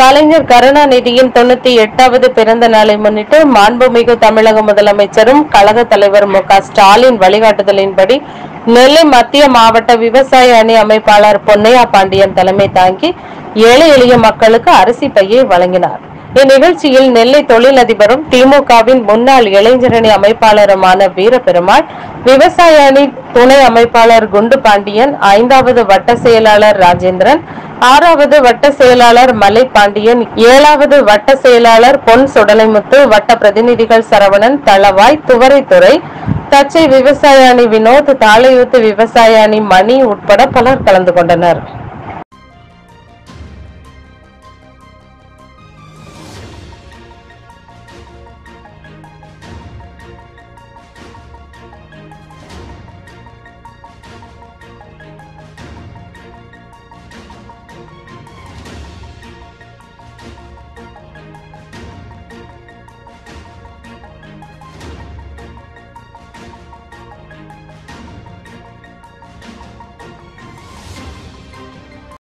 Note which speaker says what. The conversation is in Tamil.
Speaker 1: கலைஞர் கருணாநிதியின் தொண்ணூத்தி எட்டாவது பிறந்த நாளை முன்னிட்டு மாண்புமிகு தமிழக முதலமைச்சரும் கழக தலைவர் மு க ஸ்டாலின் வழிகாட்டுதலின்படி நெல்லை மத்திய மாவட்ட விவசாய அணி அமைப்பாளர் பொன்னையா பாண்டியன் தலைமை தாங்கி ஏழை எளிய மக்களுக்கு அரிசி பையை வழங்கினார் இந்நிகழ்ச்சியில் நெல்லை தொழிலதிபரும் திமுகவின் முன்னாள் இளைஞரணி அமைப்பாளருமான வீரபெருமாள் விவசாய அணி துணை அமைப்பாளர் குண்டு பாண்டியன் ஐந்தாவது வட்ட செயலாளர் ராஜேந்திரன் ஆறாவது வட்ட செயலாளர் மலை பாண்டியன் ஏழாவது வட்ட செயலாளர் பொன் சுடலைமுத்து வட்ட பிரதிநிதிகள் சரவணன் தளவாய் துவரைத்துறை தச்சை விவசாய அணி வினோத் தாளையூத்து விவசாய அணி மணி உட்பட பலர் கலந்து கொண்டனர்